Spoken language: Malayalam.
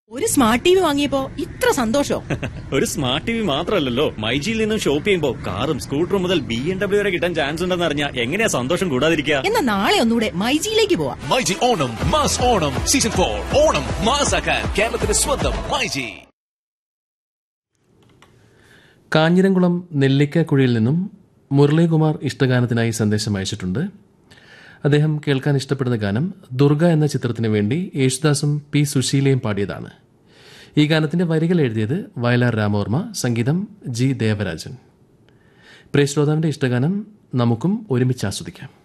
ഒരു സ്മാർട്ട് ടി വി വാങ്ങിയപ്പോ ഇത്ര സന്തോഷോ ഒരു സ്മാർട്ട് ടി വി മാത്രമല്ലല്ലോ മൈജിയിൽ നിന്നും ഷോപ്പ് ചെയ്യുമ്പോൾ കാറും സ്കൂട്ടറും മുതൽ ബി എം ഡബ്ല്യു വരെ കിട്ടാൻ ചാൻസ് ഉണ്ടെന്ന് അറിഞ്ഞാൽ എങ്ങനെയാ സന്തോഷം കൂടാതിരിക്കുക എന്നാ നാളെ ഒന്നുകൂടെ മൈജിയിലേക്ക് പോവാം myG Onam mass Onam season for Onam മാസാക്കാൻ കേരളത്തിന്റെ സ്വന്തം മൈജി കാഞ്ഞിരംകുളം നെല്ലിക്കക്കുഴിയിൽ നിന്നും മുരളീകുമാർ ഇഷ്ടഗാനത്തിനായി സന്ദേശം അയച്ചിട്ടുണ്ട് അദ്ദേഹം കേൾക്കാൻ ഇഷ്ടപ്പെടുന്ന ഗാനം ദുർഗ എന്ന ചിത്രത്തിന് വേണ്ടി യേശുദാസും പി സുശീലയും പാടിയതാണ് ഈ ഗാനത്തിന്റെ വരികൾ എഴുതിയത് വയലാർ രാമവർമ്മ സംഗീതം ജി ദേവരാജൻ പ്രിയ ശ്രോതാവിന്റെ ഇഷ്ടഗാനം നമുക്കും ഒരുമിച്ച് ആസ്വദിക്കാം